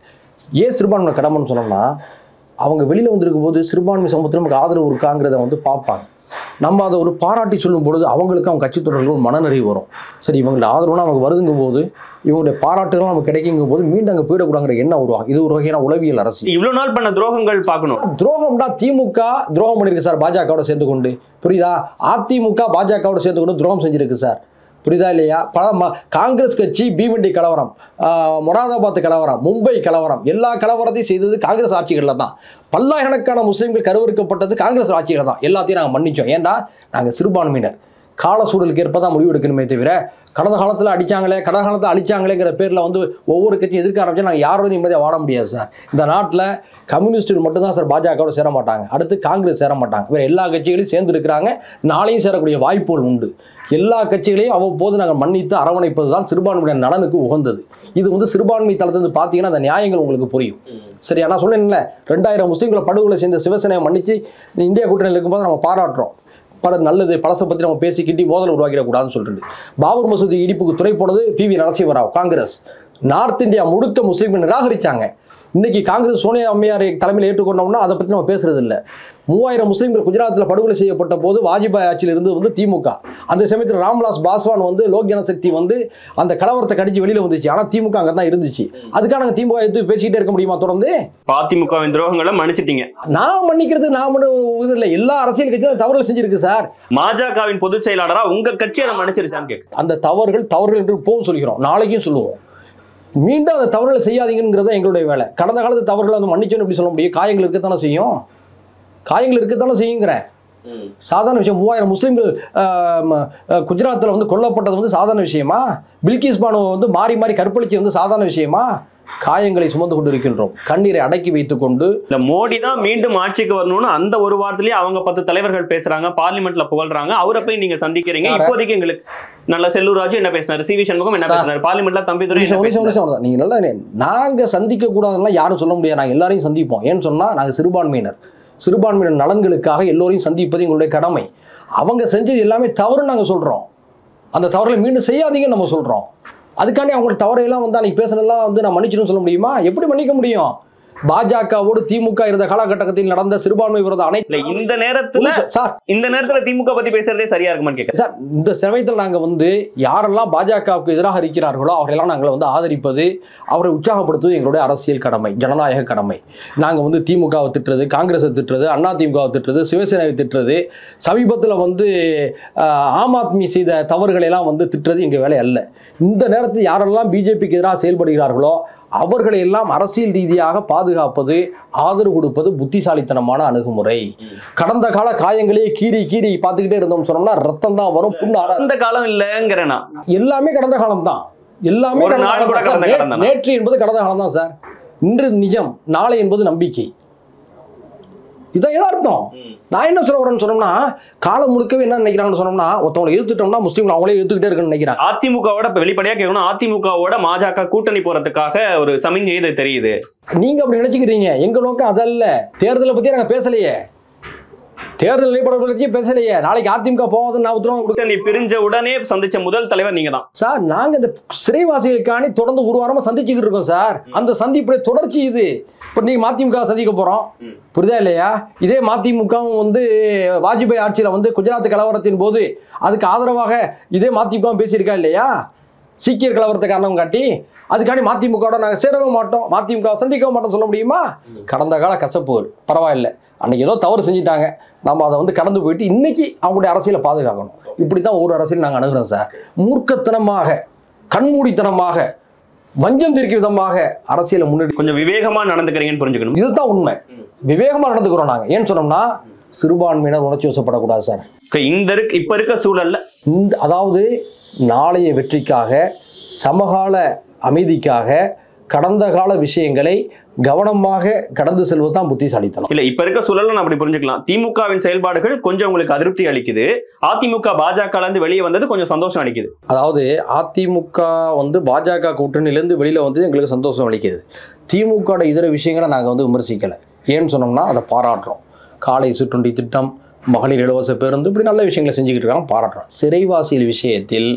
ஏன் சிறுபான்மை கடமைன்னு சொன்னோம்னா அவங்க வெளியில் வந்திருக்கும் போது சிறுபான்மை சமூகத்தில் நமக்கு ஆதரவு இருக்காங்கிறத வந்து பார்ப்பாங்க நம்ம அதை ஒரு பாராட்டி சொல்லும் பொழுது அவங்களுக்கு அவங்க கட்சி தொடர்கள் ஒரு மனநிறைவு வரும் சரி இவங்களோட ஆதரவுனா நமக்கு வருதுங்கும் போது இவங்களுடைய பாராட்டுகளும் நமக்கு கிடைக்குங்கும் போது மீண்டும் அங்கே போயிடக்கூடாங்கிற எண்ணம் உருவாகும் இது ஒரு வகையான உளவியல் அரசியல் இவ்வளவு நாள் பண்ண துரோகங்கள் பார்க்கணும் துரோகம்டா திமுக துரோகம் பண்ணிருக்கு சார் பாஜகவோட சேர்ந்து கொண்டு புரியுதா அதிமுக பாஜகவோட சேர்ந்து கொண்டு துரோகம் செஞ்சிருக்கு சார் புரியுதா இல்லையா பல ம காங்கிரஸ் கட்சி பீவண்டி கலவரம் ஆஹ், மொராதாபாத் கலவரம் மும்பை கலவரம் எல்லா கலவரத்தையும் செய்தது காங்கிரஸ் ஆட்சிகளில் தான் பல்லாயிரக்கணக்கான முஸ்லீம்கள் கருவறுக்கப்பட்டது காங்கிரஸ் ஆட்சியில் தான் எல்லாத்தையும் நாங்கள் மன்னிச்சோம் ஏன்டா நாங்கள் சிறுபான்மையினர் கால சூழலுக்கு ஏற்ப தான் முடிவு எடுக்கணுமே தவிர கடந்த காலத்தில் அடிச்சாங்களே கடந்த காலத்தில் அடிச்சாங்களேங்கிற பேரில் வந்து ஒவ்வொரு கட்சியும் எதிர்க்க ஆரம்பிச்சா நாங்கள் யாரோட நிம்மதியாக வாழ முடியாது சார் இந்த நாட்டில் கம்யூனிஸ்டுகள் மட்டும்தான் சார் பாஜகவோட சேர மாட்டாங்க அடுத்து காங்கிரஸ் சேர மாட்டாங்க வேறு எல்லா கட்சிகளையும் சேர்ந்து இருக்கிறாங்க நாளையும் சேரக்கூடிய வாய்ப்புகள் உண்டு எல்லா கட்சிகளையும் அவ்வப்போது நாங்கள் மன்னித்து அரவணைப்பது தான் சிறுபான்மையினர் நலனுக்கு உகந்தது இது வந்து சிறுபான்மை தளத்திலிருந்து பார்த்தீங்கன்னா அந்த நியாயங்கள் உங்களுக்கு புரியும் சரியா நான் சொன்னேன்ல ரெண்டாயிரம் முஸ்லீம்களை படுகொலை சேர்ந்த சிவசேனையை மன்னிச்சு இந்தியா கூட்டணியில் இருக்கும்போது நம்ம பாராட்டுறோம் பல நல்லது பழசை பற்றி நம்ம பேசிக்கிட்டு மோதல் உருவாக்கிடக்கூடாதுன்னு சொல்லிட்டு பாபர் மசூதி இடிப்புக்கு துணை போனது P V Narasimha Rao Congress north India முழுக்க முஸ்லீம்கள் நிராகரித்தாங்க இன்னைக்கு காங்கிரஸ் சோனியா அம்மையாரை தலைமையில் ஏற்றுக்கொண்டோம்னா அதை பற்றி நம்ம பேசுறது இல்லை மூவாயிரம் முஸ்லீம்கள் குஜராத்தில் படுகொலை செய்யப்பட்ட போது வாஜ்பாய் ஆட்சியில் இருந்து வந்து திமுக அந்த சமயத்தில் ராம்விலாஸ் பாஸ்வான் வந்து லோக் ஜனசக்தி வந்து அந்த கலவரத்தை கடிச்சு வெளியில் வந்துச்சு ஆனால் திமுக அங்கே தான் இருந்துச்சு அதுக்காக நாங்கள் திமுக எடுத்து பேசிக்கிட்டே இருக்க முடியுமா தொடர்ந்து அதிமுகவின் துரோகங்களை மன்னிச்சிட்டீங்க நான் மன்னிக்கிறது நான் மட்டும் இது இல்லை எல்லா அரசியல் கட்சியும் தவறுகள் செஞ்சிருக்கு சார் பாஜகவின் பொதுச் செயலாளரா உங்க கட்சி அதை மன்னிச்சிருச்சான்னு கேட்கு அந்த தவறுகள் தவறுகள் என்று போகும் சொல்கிறோம் நாளைக்கும் சொல்லுவோம் மீண்டும் அந்த தவறுகளை செய்யாதீங்கிறது தான் எங்களுடைய வேலை கடந்த காலத்து தவறுகளை வந்து மன்னிச்சோன்னு எப்படி சொல்ல முடியும் காயங்கள் இருக்கத்தானே செய்யும் காயங்கள் இருக்கத்தானே செய்யுங்கிறேன் சாதாரண விஷயம் மூவாயிரம் முஸ்லீம்கள் குஜராத்தில் வந்து கொல்லப்பட்டது வந்து சாதாரண விஷயமா பில்கிஸ் பானு வந்து மாறி மாறி கற்பழிச்சு வந்து சாதாரண விஷயமா காயங்களை சுமந்து கொண்டு இருக்கின்றோம் கண்ணீரை அடக்கி வைத்துக்கொண்டு இல்ல மோடி தான் மீண்டும் ஆட்சிக்கு வரணும்னு அந்த ஒரு வாரத்திலேயே அவங்க பத்து தலைவர்கள் பேசுறாங்க பார்லிமெண்ட்ல புகழ்றாங்க அவரை போய் நீங்க சந்திக்கிறீங்க சார். இப்போதைக்கு எங்களுக்கு நல்ல செல்லூர் ராஜு என்ன பேசினாரு சி வி சண்முகம் என்ன சார். பேசினாரு பார்லிமெண்ட்ல தம்பிதுரை நிமிஷம், என்ன நிமிஷம், பேசினாரு? நிமிஷம், நீங்க நல்லா நாங்க சந்திக்க கூடாதுலாம் யாரும் சொல்ல முடியாது நாங்க எல்லாரையும் சந்திப்போம் ஏன்னு சொன்னா நாங்க சிறுபான்மையினர் சிறுபான்மையினர் நலன்களுக்காக எல்லோரையும் சந்திப்பது எங்களுடைய கடமை அவங்க செஞ்சது எல்லாமே தவறுன்னு நாங்க சொல்றோம் அந்த தவறுகளை மீண்டும் செய்யாதீங்கன்னு நம்ம சொல்றோம் அதுக்காண்டி அவங்களோட தவறையெல்லாம் வந்து அன்னைக்கு பேசுனதெல்லாம் வந்து நான் மன்னிச்சிடும் சொல்ல முடியுமா எப்படி மன்னிக்க முடியும் பாஜகவோடு திமுக இருந்த காலகட்டத்தில் நடந்த சிறுபான்மை விரோத இல்ல அனைத்து இந்த நேரத்துல சார் இந்த நேரத்துல திமுக பத்தி பேசுறதே சரியா இருக்குமான்னு கேட்கறேன் சார் இந்த சமயத்தில் நாங்கள் வந்து யாரெல்லாம் பாஜகவுக்கு எதிராக இருக்கிறார்களோ அவரையெல்லாம் நாங்கள் வந்து ஆதரிப்பது அவரை உற்சாகப்படுத்துவது எங்களுடைய அரசியல் கடமை ஜனநாயக கடமை நாங்கள் வந்து திமுகவை திட்டுறது காங்கிரஸை திட்டுறது அண்ணா திமுகவை திட்டுறது சிவசேனாவை திட்டுறது சமீபத்தில் வந்து ஆஹ், ஆம் ஆத்மி செய்த தவறுகளை எல்லாம் வந்து திட்டுறது எங்கள் வேலை அல்ல இந்த நேரத்தில் யாரெல்லாம் பிஜேபிக்கு எதிராக செயல்படுகிறார்களோ அவர்களை எல்லாம் அரசியல் ரீதியாக பாதுகாப்பது ஆதரவு கொடுப்பது புத்திசாலித்தனமான அணுகுமுறை கடந்த கால காயங்களே கீறி கீறி பார்த்துக்கிட்டே இருந்தோம்னு சொன்னோம்னா ரத்தம் தான் வரும் புண்ணு ஆற அந்த காலம் இல்லங்கிறேன் நான் எல்லாமே கடந்த காலம் தான் எல்லாமே ஒரு கடந்த நாள் காலம் கூட தான் சார். கடந்த நே- காலம் தானா? நேற்று என்பது கடந்த காலம் தான் சார் இன்று நிஜம் நாளை என்பது நம்பிக்கை இதான் எதார்த்தம் நான் என்ன சொல்ல வரேன்னு சொன்னோம்னா காலம் முழுக்கவே என்ன நினைக்கிறாங்கன்னு சொன்னோம்னா ஒருத்தவங்களை எதிர்த்துட்டோம்னா முஸ்லீம்கள் அவங்களே எதிர்த்துக்கிட்டே இருக்குன்னு நினைக்கிறாங்க அதிமுகவோட இப்ப வெளிப்படையா கேட்கணும் அதிமுகவோட பாஜக கூட்டணி போறதுக்காக ஒரு சமிஞ்சை இது தெரியுது நீங்க அப்படி நினைச்சுக்கிறீங்க எங்க நோக்கம் அதல்ல தேர்தலை பத்தி நாங்க பேசலையே தேர்தல் நிலைப்பாடு பத்தி பேசலையே நாளைக்கு அதிமுக போகாதுன்னு நான் உத்தரவு கொடுக்க கூட்டணி பிரிஞ்ச உடனே சந்திச்ச முதல் தலைவர் நீங்க தான் சார் நாங்க இந்த சிறைவாசிகளுக்காண்டி தொடர்ந்து ஒரு வாரமா சந்திச்சுக்கிட்டு இருக்கோம் சார் அந்த சந்திப்புடைய தொடர்ச்சி இது இப்போ நீங்க மதிமுக சந்திக்க போறோம் ம். புரியுதா இல்லையா இதே மதிமுகவும் வந்து வாஜ்பாய் ஆட்சியில வந்து குஜராத் கலவரத்தின் போது அதுக்கு ஆதரவாக இதே மதிமுகவும் பேசியிருக்கா இல்லையா சீக்கியர் கலவரத்தை காரணம் காட்டி அதுக்காண்டி மதிமுகவோட நாங்கள் சேரவே மாட்டோம் மதிமுக சந்திக்கவும் மாட்டோம் சொல்ல முடியுமா கடந்த கால கசப்புகள் பரவாயில்ல அன்னைக்கு ஏதோ தவறு செஞ்சிட்டாங்க நம்ம அதை வந்து கடந்து போயிட்டு இன்னைக்கு அவங்களுடைய அரசியலை பாதுகாக்கணும் இப்படி தான் ஒரு அரசியல் நாங்கள் அணுகிறோம் சார் மூர்க்கத்தனமாக கண்மூடித்தனமாக வஞ்சம் தீர்க்கும் விதமாக அரசியலை முன்னெடுக்க கொஞ்சம் விவேகமா நடந்துக்கிறீங்கன்னு புரிஞ்சுக்கணும் இதுதான் உண்மை விவேகமாக நடந்துக்கிறோம் நாங்கள் ஏன்னு சொன்னோம்னா சிறுபான்மையினர் உணர்ச்சி வசப்படக்கூடாது சார் Okay, இந்த இருக்கு இப்ப இருக்க சூழல்ல இந்த அதாவது நாளைய வெற்றிக்காக சமகால அமைதிக்காக கடந்த கால விஷயங்களை கவனமாக கடந்து செல்வது தான் புத்திசாலித்தனம் இல்ல இப்ப இருக்க சூழல்ல நான் அப்படி புரிஞ்சுக்கலாம் திமுகவின் செயல்பாடுகள் கொஞ்சம் உங்களுக்கு அதிருப்தி அளிக்குது அதிமுக பாஜக இருந்து வெளியே வந்தது கொஞ்சம் சந்தோஷம் அளிக்குது அதாவது அதிமுக வந்து பாஜக கூட்டணியிலேருந்து வெளியில் வந்து எங்களுக்கு சந்தோஷம் அளிக்குது திமுக இதர விஷயங்களை நாங்கள் வந்து விமர்சிக்கலை ஏன்னு சொன்னோம்னா அதை பாராட்டுறோம் காலை சிற்றுண்டி திட்டம் மகளிர் இலவச பேருந்து இப்படி நல்ல விஷயங்களை செஞ்சுக்கிட்டு இருக்காங்க பாராட்டுறோம் சிறைவாசிகள் விஷயத்தில்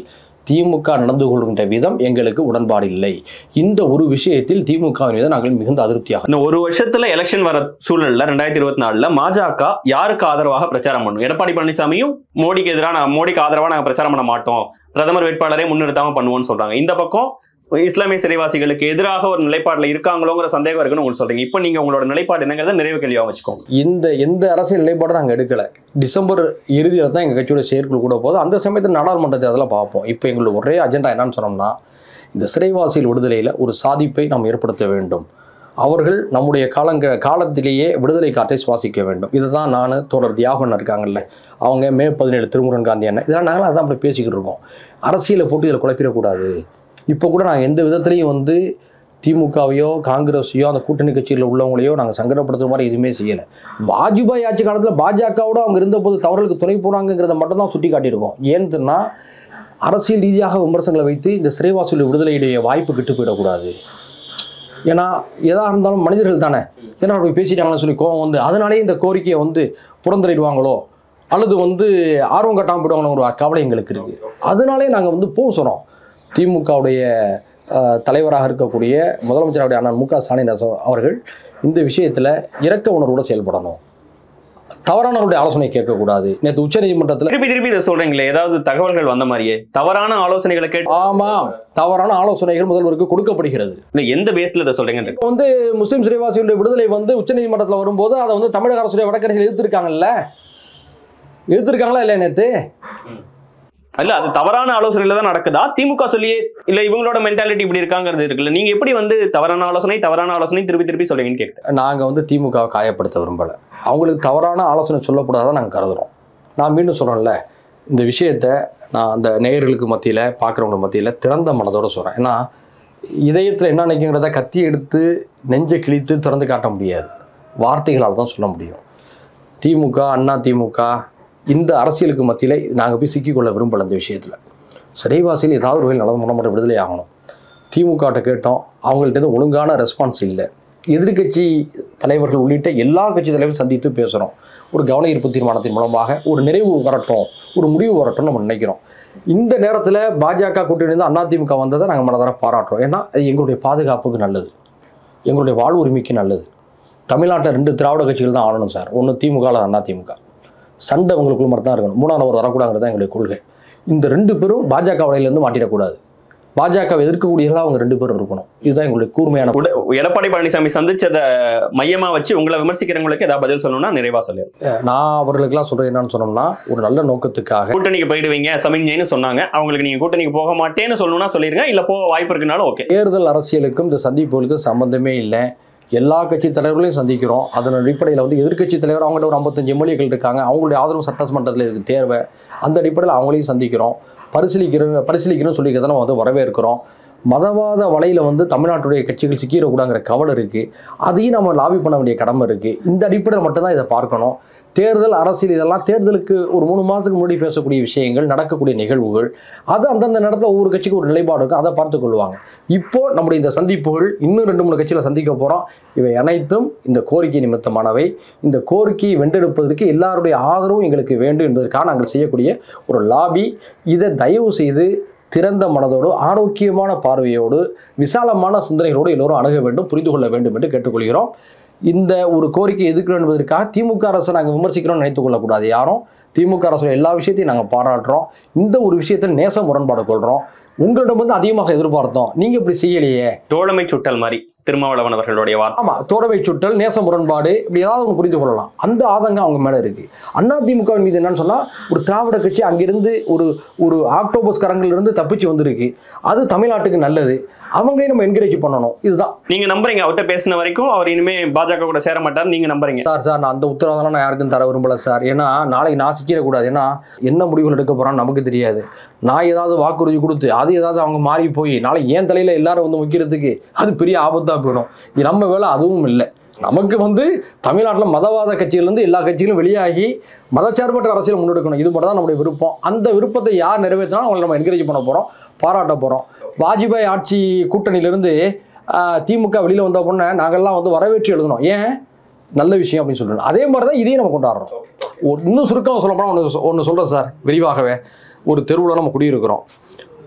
திமுக நடந்து கொள்கின்ற விதம் எங்களுக்கு உடன்பாடு இல்லை இந்த ஒரு விஷயத்தில் திமுகவின் மீது நாங்கள் மிகுந்த அதிருப்தியாக இந்த ஒரு வருஷத்துல எலெக்ஷன் வர சூழல்ல ரெண்டாயிரத்தி இருபத்தி நாலுல பாஜக யாருக்கு ஆதரவாக பிரச்சாரம் பண்ணும் எடப்பாடி பழனிசாமியும் மோடிக்கு எதிராக மோடிக்கு ஆதரவா நாங்க பிரச்சாரம் பண்ண மாட்டோம் பிரதமர் வேட்பாளரே முன்னிறுத்தாம பண்ணுவோம்னு சொல்றாங்க இந்த பக்கம் இஸ்லாமிய சிறைவாசிகளுக்கு எதிராக ஒரு நிலைப்பாடுல இருக்காங்களோங்கிற சந்தேகம் இருக்குன்னு உங்களுக்கு சொல்றீங்க இப்போ நீங்க உங்களோட நிலைப்பாடு என்னங்கிறத நிறைவு கேள்வியா வச்சுக்கோங்க இந்த எந்த அரசியல் நிலைப்பாடும் நாங்கள் எடுக்கலை டிசம்பர் இறுதியில் தான் எங்கள் கட்சியோட செயற்குழு கூட போகுது அந்த சமயத்தில் நாடாளுமன்ற தேர்தலில் பார்ப்போம் இப்போ எங்களோட ஒரே அஜெண்டா என்னன்னு சொன்னோம்னா இந்த சிறைவாசிகள் விடுதலையில் ஒரு சாதிப்பை நாம் ஏற்படுத்த வேண்டும் அவர்கள் நம்முடைய காலங்க காலத்திலேயே விடுதலை காற்றை சுவாசிக்க வேண்டும் இதை தான் நான் தொடர் தியாகன் இருக்காங்கல்ல அவங்க மே பதினேழு திருமுருகன் காந்தி அண்ணன் இதெல்லாம் நாங்களும் அதான் அப்படி பேசிக்கிட்டு இருக்கோம் அரசியலை போட்டு இதில் குழப்பிடக்கூடாது இப்போ கூட நாங்கள் எந்த விதத்துலையும் வந்து திமுகவையோ காங்கிரஸையோ அந்த கூட்டணி கட்சியில் உள்ளவங்களையோ நாங்கள் சங்கடப்படுத்துற மாதிரி எதுவுமே செய்யலை வாஜ்பாய் ஆட்சி காலத்தில் பாஜகவோட அவங்க இருந்தபோது தவறுகளுக்கு துணை போனாங்கிறத மட்டும் தான் சுட்டி காட்டியிருக்கோம் ஏன்னு சொன்னா, அரசியல் ரீதியாக விமர்சனங்களை வைத்து இந்த சிறைவாசல் விடுதலையுடைய வாய்ப்பு கெட்டு போயிடக்கூடாது ஏன்னா எதாக இருந்தாலும் மனிதர்கள் தானே ஏன்னா அப்படி பேசிட்டாங்கன்னு சொல்லி கோவம் வந்து அதனாலேயே இந்த கோரிக்கையை வந்து புறந்தள்ளிடுவாங்களோ அல்லது வந்து ஆர்வம் கட்டாமல் போயிடுவாங்களோ ஒரு கவலை எங்களுக்கு இருக்குது அதனாலே நாங்கள் வந்து பூசுகிறோம் திமுகவுடைய அஹ், தலைவராக இருக்கக்கூடிய முதலமைச்சருடைய அண்ணன் மு க ஸ்டாலின் அரசு- அவர்கள் இந்த விஷயத்தில் இரக்க உணர்வோடு செயல்படணும் தவறானவருடைய ஆலோசனை கேட்கக்கூடாது நேற்று உச்சநீதிமன்றத்தில் திருப்பி திருப்பி இதை சொல்றீங்களே ஏதாவது தகவல்கள் வந்த மாதிரியே தவறான ஆலோசனைகளை கேட்டு ஆமாம் தவறான ஆலோசனைகள் முதல்வருக்கு கொடுக்கப்படுகிறது இல்ல எந்த பேஸ்ல இதை சொல்றீங்க இப்போ வந்து முஸ்லீம் சிறைவாசிகளுடைய விடுதலை வந்து உச்சநீதிமன்றத்தில் வரும்போது அதை வந்து தமிழக அரசுடைய வழக்கறிஞர்கள் எதிர்த்திருக்காங்கல்ல எதிர்த்திருக்காங்களா இல்லையா நேற்று இல்ல அது தவறான ஆலோசனையில தான் நடக்குதா திமுக சொல்லியே இல்ல இவங்களோட மென்டாலிட்டி இப்படி இருக்காங்கிறது இருக்குல்ல நீங்க எப்படி வந்து தவறான ஆலோசனை தவறான ஆலோசனை திருப்பி திருப்பி சொல்றீங்கன்னு கேட்கிறேன் நாங்கள் வந்து திமுகவை காயப்படுத்த விரும்பலை அவங்களுக்கு தவறான ஆலோசனை சொல்லக்கூடாதான் நாங்கள் கருதுகிறோம் நான் மீண்டும் சொல்கிறேன்ல இந்த விஷயத்தை நான் அந்த நேயர்களுக்கு மத்தியில் பார்க்குறவங்க மத்தியில் திறந்த மனதோடு சொல்கிறேன் ஏன்னா இதயத்தில் என்ன நினைக்குங்கிறத கத்தி எடுத்து நெஞ்சை கிழித்து திறந்து காட்ட முடியாது வார்த்தைகளால் தான் சொல்ல முடியும் திமுக அண்ணா திமுக இந்த அரசியலுக்கு மத்தியில் நாங்கள் போய் சிக்கிக்கொள்ள விரும்பலை இந்த விஷயத்தில் சிறைவாசியில் ஏதாவது ஒரு வகையில் நடந்து முன்னமட்ட விடுதலை ஆகணும் திமுகட்ட கேட்டோம் அவங்கள்ட்ட இருந்து ஒழுங்கான ரெஸ்பான்ஸ் இல்லை எதிர்க்கட்சி தலைவர்கள் உள்ளிட்ட எல்லா கட்சி தலைவரும் சந்தித்து பேசுகிறோம் ஒரு கவன ஈர்ப்பு தீர்மானத்தின் மூலமாக ஒரு நிறைவு வரட்டும் ஒரு முடிவு வரட்டும் நம்ம நினைக்கிறோம் இந்த நேரத்தில் பாஜக கூட்டணி அதிமுக வந்ததை நாங்கள் மனதார பாராட்டுறோம் ஏன்னா அது எங்களுடைய பாதுகாப்புக்கு நல்லது எங்களுடைய வாழ்வுரிமைக்கு நல்லது தமிழ்நாட்டில் ரெண்டு திராவிட கட்சிகள் தான் ஆளணும் சார் ஒன்று திமுக அல்லது அதிமுக சண்டை உங்களுக்குள்ள மட்டும் தான் இருக்கணும் மூணாவது நபர் வரக்கூடாதுங்கிறது தான் எங்களுடைய கொள்கை இந்த ரெண்டு பேரும் பாஜக வலையிலேருந்து மாட்டிடக்கூடாது பாஜகவை எதிர்க்கக்கூடியவர்களாக அவங்க ரெண்டு பேரும் இருக்கணும் இதுதான் எங்களுடைய கூர்மையான உட- எடப்பாடி பழனிசாமி சந்திச்சத மையமா வச்சு உங்களை விமர்சிக்கிறவங்களுக்கு ஏதாவது பதில் சொல்லணும்னா நிறைவா சொல்லு நான் அவர்களுக்கெல்லாம் சொல்றது என்னன்னு சொன்னோம்னா ஒரு நல்ல நோக்கத்துக்காக கூட்டணிக்கு போயிடுவீங்க சமிஞ்சைன்னு சொன்னாங்க அவங்களுக்கு நீங்க கூட்டணிக்கு போக மாட்டேன்னு சொல்லணும்னா சொல்லிருங்க இல்ல போக வாய்ப்பு இருக்குனாலும் ஓகே தேர்தல் அரசியலுக்கும் இந்த சந்திப்புகளுக்கும் சம்பந்தமே இல்லை எல்லா கட்சி தலைவர்களையும் சந்திக்கிறோம் அதன் அடிப்படையில் வந்து எதிர்க்கட்சி தலைவர் அவங்கள்ட்ட ஒரு ஐம்பத்தஞ்சு எம்எல்ஏக்கள் இருக்காங்க அவங்களுடைய ஆதரவு சட்டமன்றத்தில் இதுக்கு தேவை அந்த அடிப்படையில் அவங்களையும் சந்திக்கிறோம் பரிசீலிக்கிறோம் பரிசீலிக்கிறோம்னு சொல்லிக்கிறத நம்ம வந்து வரவேற்கிறோம் மதவாத வலையில் வந்து தமிழ்நாட்டுடைய கட்சிகள் சிக்கிடக்கூடாங்கிற கவலை இருக்குது அதையும் நம்ம லாபி பண்ண வேண்டிய கடமை இருக்குது இந்த அடிப்படையில் மட்டும்தான் இதை பார்க்கணும் தேர்தல் அரசியல் இதெல்லாம் தேர்தலுக்கு ஒரு மூணு மாதத்துக்கு முன்னாடி பேசக்கூடிய விஷயங்கள் நடக்கக்கூடிய நிகழ்வுகள் அது அந்தந்த நேரத்தில் ஒவ்வொரு கட்சிக்கும் ஒரு நிலைப்பாடு இருக்கும் அதை பார்த்து கொள்வாங்க இப்போ நம்முடைய இந்த சந்திப்புகள் இன்னும் ரெண்டு மூணு கட்சியில் சந்திக்க போகிறோம் இவை அனைத்தும் இந்த கோரிக்கை நிமித்தமானவை இந்த கோரிக்கையை வென்றெடுப்பதற்கு எல்லாருடைய ஆதரவும் எங்களுக்கு வேண்டும் என்பதற்காக நாங்கள் செய்யக்கூடிய ஒரு லாபி இதை தயவு செய்து திறந்த மனதோடு ஆரோக்கியமான பார்வையோடு விசாலமான சிந்தனைகளோடு எல்லோரும் அணுக வேண்டும் புரிந்து கொள்ள வேண்டும் என்று கேட்டுக்கொள்கிறோம் இந்த ஒரு கோரிக்கை எதிர்க்கிறோம் என்பதற்காக திமுக அரசை நாங்கள் விமர்சிக்கிறோம்னு நினைத்துக் கொள்ளக்கூடாது யாரும் திமுக அரசு எல்லா விஷயத்தையும் நாங்கள் பாராட்டுறோம் இந்த ஒரு விஷயத்தில் நேச முரண்பாடு கொள்கிறோம் உங்களிடம் வந்து அதிகமாக எதிர்பார்த்தோம் நீங்கள் இப்படி செய்யலையே தோழமை சுட்டல் மாதிரி திருமாவளவன் அவர்களுடைய வார்த்தை ஆமாம் தோடவை சுட்டல் நேச முரண்பாடு இப்படி ஏதாவது ஒன்று புரிந்து கொள்ளலாம் அந்த ஆதங்கம் அவங்க மேலே இருக்குது அண்ணா திமுக மீது என்னன்னு சொன்னால் ஒரு திராவிட கட்சி அங்கிருந்து ஒரு ஒரு ஆக்டோபஸ் கரங்களிலிருந்து தப்பிச்சு வந்திருக்கு அது தமிழ்நாட்டுக்கு நல்லது அவங்களையும் நம்ம என்கரேஜ் பண்ணணும் இதுதான் நீங்க நம்புறீங்க அவர்கிட்ட பேசின வரைக்கும் அவர் இனிமே பாஜக கூட சேர மாட்டார் நீங்க நம்புறீங்க சார் சார் நான் அந்த உத்தரவாதம் நான் யாருக்கும் தர விரும்பல சார் ஏன்னா நாளைக்கு நான் சிக்கிடக்கூடாது ஏன்னா என்ன முடிவுகள் எடுக்க போறான்னு நமக்கு தெரியாது நான் ஏதாவது வாக்குறுதி கொடுத்து அது ஏதாவது அவங்க மாறி போய் நாளைக்கு ஏன் தலையில எல்லாரும் வந்து வைக்கிறதுக்கு அது பெரிய ஆபத்தா போயிடும் இது நம்ம வேலை அதுவும் இல்லை நமக்கு வந்து தமிழ்நாட்டில் மதவாத கட்சியிலேருந்து எல்லா கட்சிகளும் வெளியாகி மதச்சார்பற்ற அரசியல் முன்னெடுக்கணும் இது மட்டும் தான் நம்முடைய விருப்பம் அந்த விருப்பத்தை யார் நிறைவேற்றினாலும் அவங்களை நம்ம என்கரேஜ் பண்ண போகிறோம் பாராட்ட போகிறோம் வாஜ்பாய் ஆட்சி கூட்டணியிலிருந்து ஆஹ், திமுக வெளியில் வந்த பொண்ணை நாங்கள்லாம் வந்து வரவேற்று எழுதணும் ஏன் நல்ல விஷயம் அப்படின்னு சொல்றோம் அதே மாதிரி தான் இதையும் நம்ம கொண்டாடுறோம் ஒரு- இன்னும் சுருக்கமாக சொல்ல போனால் ஒன்று ஒன்று சொல்கிறேன் சார் விரிவாகவே ஒரு தெருவில் நம்ம குடியிருக்கிறோம்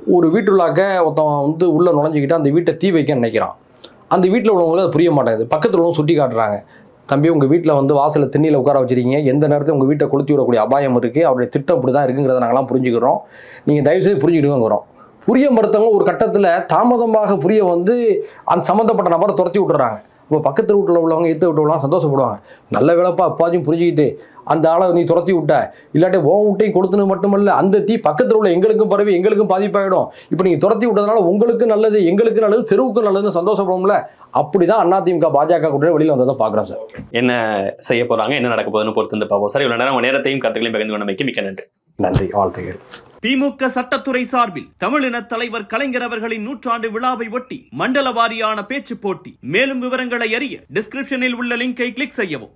ஒரு வீட்டுள்ளாக்க ஒருத்தன் வந்து உள்ளே நுழைஞ்சிக்கிட்டு அந்த வீட்டை தீ வைக்க நினைக்கிறான் அந்த வீட்டில் உள்ளவங்களுக்கு அது புரிய மாட்டேங்குது பக்கத்தில் உள்ளவங்க சுட்டி காட்டுறாங்க தம்பி உங்கள் வீட்டில் வந்து வாசலில் திண்ணியில் உட்கார வச்சிருக்கீங்க எந்த நேரத்தில் உங்கள் வீட்டை கொளுத்தி விடக்கூடிய அபாயம் இருக்குது அவருடைய திட்டம் இப்படி தான் இருக்குங்கிறத நாங்களாம் புரிஞ்சுக்கிறோம் நீங்கள் தயவுசெய்து புரிஞ்சுக்கிடுங்கிறோம் புரிய மறுத்தவங்க ஒரு கட்டத்தில் தாமதமாக புரிய வந்து அந்த சம்மந்தப்பட்ட நபரை துரத்தி விட்டுறாங்க இப்போ பக்கத்து வீட்டில் உள்ளவங்க எத்து வீட்டில் உள்ளவங்க சந்தோஷப்படுவாங்க நல்ல வேலைப்பா அப்பாச்சும் புரிஞ்சுக்கிட்டு அந்த ஆளை நீ துரத்தி விட்ட இல்லாட்டி உன் வீட்டையும் கொடுத்தது மட்டுமல்ல அந்த தீ பக்கத்தில் உள்ள எங்களுக்கும் பரவி எங்களுக்கும் பாதிப்பாயிடும் இப்போ நீங்கள் துரத்தி விட்டதுனால உங்களுக்கு நல்லது எங்களுக்கு நல்லது தெருவுக்கு நல்லதுன்னு சந்தோஷப்படும்ல அப்படி தான் அதிமுக பாஜக கூட வெளியில் வந்ததை பார்க்குறோம் சார் என்ன செய்ய போறாங்க என்ன நடக்க போகுதுன்னு பொறுத்து வந்து பார்ப்போம் சார் இவ்வளவு நேரம் உங்க நேரத்தையும் கருத்துக்களையும் பகிர்ந்து கொண்டமைக்கு மிக்க நன்றி நன்றி வாழ்த்துக்கள் திமுக சட்டத்துறை சார்பில் தமிழின தலைவர் கலைஞர் அவர்களின் நூற்றாண்டு விழாவை ஒட்டி மண்டல வாரியான பேச்சு போட்டி மேலும் விவரங்களை அறிய டிஸ்கிரிப்ஷனில் உள்ள லிங்கை கிளிக் செய்யவும்